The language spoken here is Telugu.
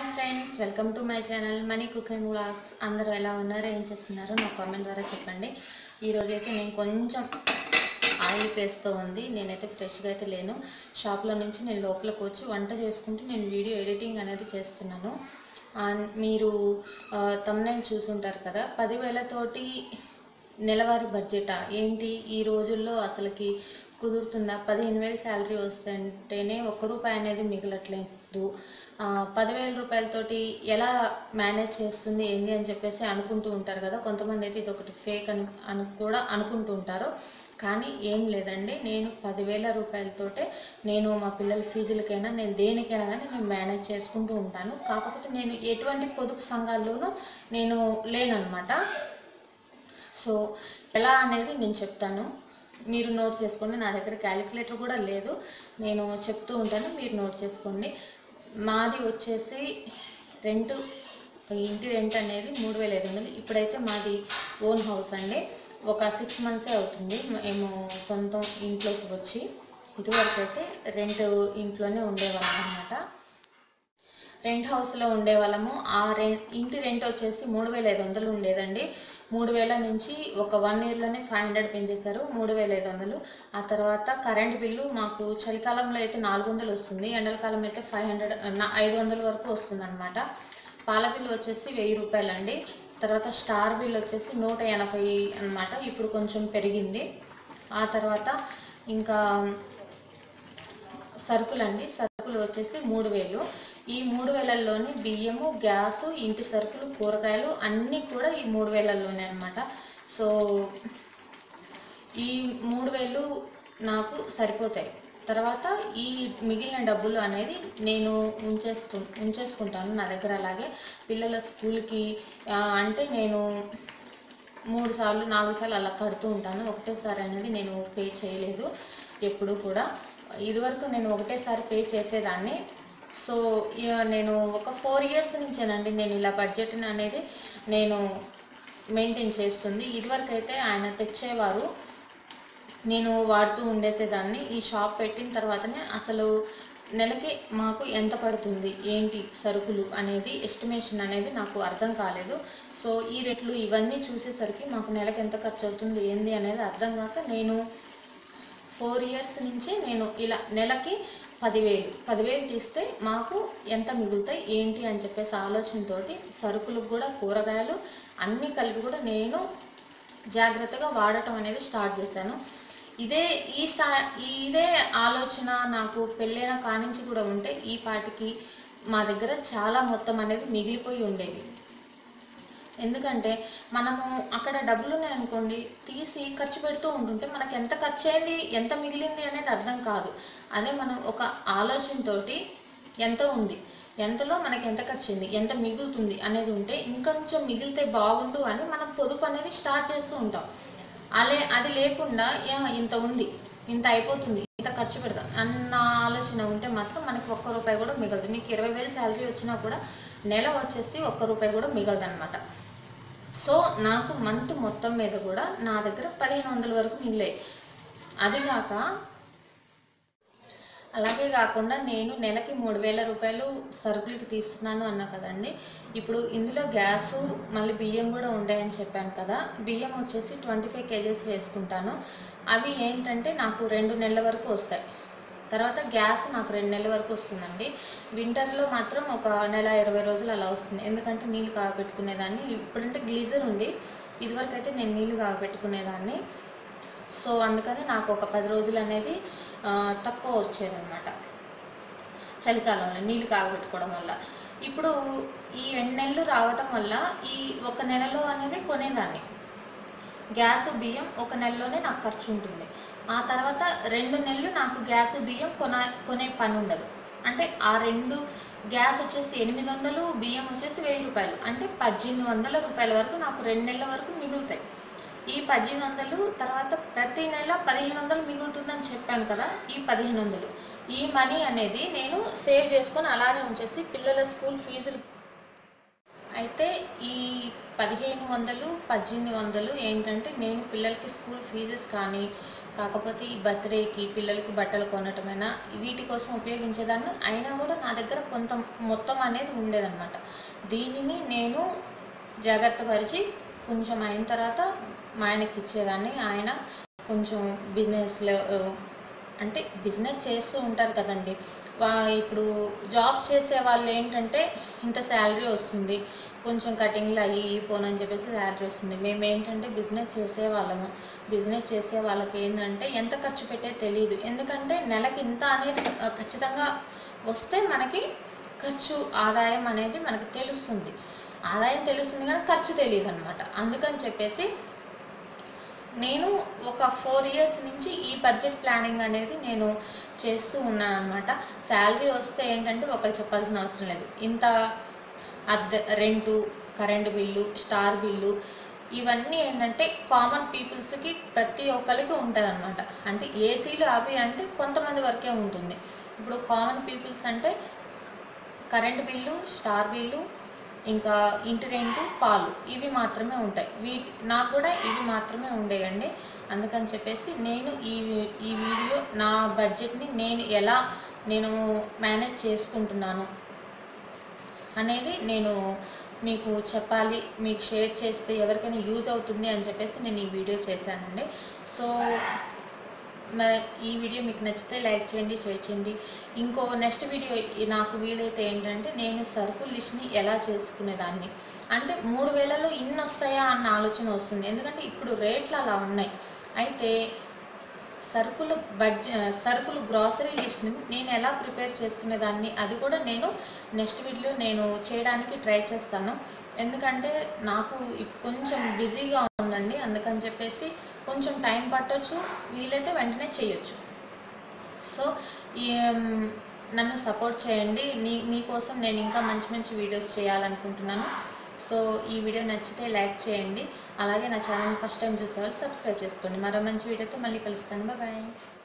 friends welcome to my channel money cooking vlogs అందరూ ఎలా ఉన్నారో ఏం చేస్తున్నారో నా కామెంట్ ద్వారా చెప్పండి ఈరోజు అయితే నేను కొంచెం ఆయిల్ పేస్తో ఉంది నేనైతే ఫ్రెష్గా అయితే లేను షాప్లో నుంచి నేను లోపలికి వచ్చి వంట చేసుకుంటూ నేను వీడియో ఎడిటింగ్ అనేది చేస్తున్నాను అండ్ మీరు తమ్నైల్ చూసుంటారు కదా పదివేలతోటి నెలవారీ బడ్జెటా ఏంటి ఈ రోజుల్లో అసలుకి కుదురుతుందా పదిహేను వేలు శాలరీ వస్తుంటేనే ఒక్క రూపాయి అనేది మిగలట్లేదు ఆ, పదివేల రూపాయలతోటి ఎలా మేనేజ్ చేస్తుంది ఏంటి అని చెప్పేసి అనుకుంటూ ఉంటారు కదా కొంతమంది అయితే ఇది ఒకటి ఫేక్ అని అని కూడా అనుకుంటూ ఉంటారు కానీ ఏం లేదండి నేను పదివేల రూపాయలతోటే నేను మా పిల్లల ఫీజులకైనా నేను దేనికైనా కానీ నేను మేనేజ్ చేసుకుంటూ ఉంటాను కాకపోతే నేను ఎటువంటి పొదుపు సంఘాల్లోనూ నేను లేనన్నమాట సో ఎలా అనేది నేను చెప్తాను మీరు నోట్ చేసుకోండి నా దగ్గర క్యాలిక్యులేటర్ కూడా లేదు నేను చెప్తూ ఉంటాను మీరు నోట్ చేసుకోండి మాది వచ్చేసి రెంట్ ఇంటి రెంట్ అనేది మూడు వేల ఐదు వందలు ఇప్పుడైతే మాది ఓన్ హౌస్ అండి ఒక సిక్స్ మంత్సే అవుతుంది మేము సొంతం ఇంట్లోకి వచ్చి ఇదివరకు అయితే రెంట్ ఇంట్లోనే ఉండేవాళ్ళం అనమాట రెంట్ హౌస్లో ఉండేవాళ్ళము ఆ రెంట్ ఇంటి రెంట్ వచ్చేసి మూడు వేల ఐదు వందలు ఉండేదండి మూడు వేల నుంచి ఒక వన్ ఇయర్లోనే ఫైవ్ హండ్రెడ్ పెంచేశారు మూడు వేల ఐదు వందలు ఆ తర్వాత కరెంట్ బిల్లు మాకు చలికాలంలో అయితే నాలుగు వందలు వస్తుంది ఎండలకాలం అయితే ఫైవ్ హండ్రెడ్ ఐదు వందల వరకు వస్తుంది అనమాట పాల బిల్లు వచ్చేసి వెయ్యి రూపాయలు అండి తర్వాత స్టార్ బిల్ వచ్చేసి నూట ఎనభై అనమాట ఇప్పుడు కొంచెం పెరిగింది ఆ తర్వాత ఇంకా సరుకులండి సరుకులు వచ్చేసి మూడు వేలు ఈ మూడు వేలల్లోనే బియ్యము గ్యాసు ఇంటి సరుకులు కూరగాయలు అన్నీ కూడా ఈ మూడు వేలల్లోనే అనమాట సో ఈ మూడు వేలు నాకు సరిపోతాయి తర్వాత ఈ మిగిలిన డబ్బులు అనేది నేను ఉంచేస్తు ఉంచేసుకుంటాను నా దగ్గర అలాగే పిల్లల స్కూల్కి ఆ, అంటే నేను మూడు సార్లు నాలుగు సార్లు అలా కడుతూ ఉంటాను ఒకటేసారి అనేది నేను పే చేయలేదు ఎప్పుడు కూడా ఇదివరకు నేను ఒకటేసారి పే చేసేదాన్ని సో ఇక నేను ఒక ఫోర్ ఇయర్స్ నుంచేనండి నేను ఇలా బడ్జెట్ అనేది నేను మెయింటైన్ చేస్తుంది ఇదివరకు అయితే ఆయన తెచ్చేవారు నేను వాడుతూ ఉండేసేదాన్ని ఈ షాప్ పెట్టిన తర్వాతనే అసలు నెలకి మాకు ఎంత పడుతుంది ఏంటి సరుకులు అనేది ఎస్టిమేషన్ అనేది నాకు అర్థం కాలేదు సో ఈ రేట్లు ఇవన్నీ చూసేసరికి మాకు నెలకి ఎంత ఖర్చు అవుతుంది ఏంది అనేది అర్థం కాక నేను ఫోర్ ఇయర్స్ నుంచి నేను ఇలా నెలకి పదివేలు పదివేలు తీస్తే మాకు ఎంత మిగులుతాయి ఏంటి అని చెప్పేసి ఆలోచనతోటి సరుకులకు కూడా కూరగాయలు అన్నీ కలిపి కూడా నేను జాగ్రత్తగా వాడటం అనేది స్టార్ట్ చేశాను ఇదే ఈ స్టా ఇదే ఆలోచన నాకు పెళ్ళైన కానించి కూడా ఉంటే ఈ పాటికి మా దగ్గర చాలా మొత్తం అనేది మిగిలిపోయి ఉండేది ఎందుకంటే మనము అక్కడ డబ్బులు ఉన్నాయనుకోండి తీసి ఖర్చు పెడుతూ ఉంటుంటే మనకి ఎంత ఖర్చు అయింది ఎంత మిగిలింది అనేది అర్థం కాదు అదే మనం ఒక ఆలోచనతోటి ఎంత ఉంది ఎంతలో మనకి ఎంత ఖర్చు అయింది ఎంత మిగులుతుంది అనేది ఉంటే ఇంకొంచెం మిగిలితే బాగుండు అని మనం పొదుపు అనేది స్టార్ట్ చేస్తూ ఉంటాం అలే అది లేకుండా "ఏ, ఇంత ఉంది ఇంత అయిపోతుంది ఇంత ఖర్చు పెడతాం అన్న ఆలోచన ఉంటే మాత్రం మనకి ఒక్క రూపాయి కూడా మిగలదు మీకు ఇరవై వేలు శాలరీ వచ్చినా కూడా నెల వచ్చేసి ఒక్క రూపాయి కూడా మిగలదు అనమాట సో నాకు మంత్ మొత్తం మీద కూడా నా దగ్గర పదిహేను వందల వరకు మిగిలాయి అదిగాక అలాగే కాకుండా నేను నెలకి మూడు వేల రూపాయలు సరుకులకి తీస్తున్నాను అన్నా కదండి ఇప్పుడు ఇందులో గ్యాసు మళ్ళీ బియ్యం కూడా ఉంటాయని చెప్పాను కదా బియ్యం వచ్చేసి ట్వంటీ ఫైవ్ కేజెస్ వేసుకుంటాను అవి ఏంటంటే నాకు రెండు నెలల వరకు వస్తాయి తర్వాత గ్యాస్ నాకు రెండు నెలల వరకు వస్తుందండి వింటర్లో మాత్రం ఒక నెల ఇరవై రోజులు అలా వస్తుంది ఎందుకంటే నీళ్ళు కాగబెట్టుకునేదాన్ని ఇప్పుడంటే గ్లీజర్ ఉంది ఇదివరకు అయితే నేను నీళ్ళు కాగబెట్టుకునేదాన్ని సో అందుకని నాకు ఒక పది రోజులు అనేది ఆ, తక్కువ వచ్చేదన్నమాట చలికాలంలో నీళ్ళు కాగబెట్టుకోవడం వల్ల ఇప్పుడు ఈ రెండు నెలలు రావటం వల్ల ఈ ఒక నెలలో అనేది కొనేదాన్ని గ్యాస్ బియ్యం ఒక నెలలోనే నాకు ఖర్చు ఉంటుంది ఆ తర్వాత రెండు నెలలు నాకు గ్యాస్ బియ్యం కొన కొనే పని ఉండదు అంటే ఆ రెండు గ్యాస్ వచ్చేసి ఎనిమిది వందలు బియ్యం వచ్చేసి వెయ్యి రూపాయలు అంటే పద్దెనిమిది వందల రూపాయల వరకు నాకు రెండు నెలల వరకు మిగులుతాయి ఈ పద్దెనిమిది వందలు తర్వాత ప్రతి నెల పదిహేను వందలు మిగులుతుందని చెప్పాను కదా ఈ పదిహేను వందలు ఈ మనీ అనేది నేను సేవ్ చేసుకొని అలానే ఉంచేసి పిల్లల స్కూల్ ఫీజులు అయితే ఈ పదిహేను వందలు పద్దెనిమిది వందలు ఏంటంటే నేను పిల్లలకి స్కూల్ ఫీజెస్ కానీ కాకపోతే ఈ బర్త్డేకి పిల్లలకి బట్టలు కొనటమైనా వీటి కోసం ఉపయోగించేదాన్ని అయినా కూడా నా దగ్గర కొంత మొత్తం అనేది ఉండేదన్నమాట దీనిని నేను జాగ్రత్త పరిచి కొంచెం అయిన తర్వాత మా ఆయనకి ఇచ్చేదాన్ని ఆయన కొంచెం బిజినెస్లో అంటే బిజినెస్ చేస్తూ ఉంటారు కదండి వా ఇప్పుడు జాబ్ చేసే వాళ్ళు ఏంటంటే ఇంత శాలరీ వస్తుంది కొంచెం కటింగ్లు అయ్యి ఇయ్యి పోనని చెప్పేసి శాలరీ వస్తుంది మేము ఏంటంటే బిజినెస్ చేసే వాళ్ళము బిజినెస్ చేసే వాళ్ళకి ఏంటంటే ఎంత ఖర్చు పెట్టే తెలియదు ఎందుకంటే నెలకి ఇంత అనేది ఆ, ఖచ్చితంగా వస్తే మనకి ఖర్చు ఆదాయం అనేది మనకి తెలుస్తుంది ఆదాయం తెలుస్తుంది కానీ ఖర్చు తెలియదు అనమాట అందుకని చెప్పేసి నేను ఒక ఫోర్ ఇయర్స్ నుంచి ఈ బడ్జెట్ ప్లానింగ్ అనేది నేను చేస్తూ ఉన్నాను అనమాట శాలరీ వస్తే ఏంటంటే ఒకరు చెప్పాల్సిన అవసరం లేదు ఇంత అద్దె రెంటు కరెంటు బిల్లు స్టార్ బిల్లు ఇవన్నీ ఏంటంటే కామన్ పీపుల్స్కి ప్రతి ఒక్కరికి ఉంటుంది అనమాట అంటే ఏసీలు అవి అంటే కొంతమంది వరకే ఉంటుంది ఇప్పుడు కామన్ పీపుల్స్ అంటే కరెంటు బిల్లు స్టార్ బిల్లు ఇంకా ఇంటి రెంటు పాలు ఇవి మాత్రమే ఉంటాయి వీటి నాకు కూడా ఇవి మాత్రమే ఉండేయండి అందుకని చెప్పేసి నేను ఈ ఈ వీడియో నా బడ్జెట్ని నేను ఎలా నేను మేనేజ్ చేసుకుంటున్నాను అనేది నేను మీకు చెప్పాలి మీకు షేర్ చేస్తే ఎవరికైనా యూజ్ అవుతుంది అని చెప్పేసి నేను ఈ వీడియో చేశానండి సో మరి ఈ వీడియో మీకు నచ్చితే లైక్ చేయండి షేర్ చేయండి ఇంకో నెక్స్ట్ వీడియో ఈ- నాకు వీలైతే ఏంటంటే నేను సరుకుల లిస్ట్ని ఎలా చేసుకునేదాన్ని అంటే మూడు వేలలో ఇన్ని వస్తాయా అన్న ఆలోచన వస్తుంది ఎందుకంటే ఇప్పుడు రేట్లు అలా ఉన్నాయి అయితే సరుకులు బడ్జెట్ సరుకులు గ్రాసరీ లిస్ట్ని నేను ఎలా ప్రిపేర్ చేసుకునేదాన్ని అది కూడా నేను నెక్స్ట్ వీడియో నేను చేయడానికి ట్రై చేస్తాను ఎందుకంటే నాకు ఇప్ కొంచెం బిజీగా ఉందండి అందుకని చెప్పేసి కొంచెం టైం పట్టొచ్చు వీలైతే వెంటనే చేయొచ్చు సో ఈ ఉమ్, నన్ను సపోర్ట్ చేయండి నీ మీకోసం నేను ఇంకా మంచి మంచి వీడియోస్ చేయాలనుకుంటున్నాను సో ఈ వీడియో నచ్చితే లైక్ చేయండి అలాగే నా ఛానల్ ఫస్ట్ టైం చూసే వాళ్ళు సబ్స్క్రైబ్ చేసుకోండి మరో మంచి వీడియోతో మళ్ళీ కలుస్తాను బాయ్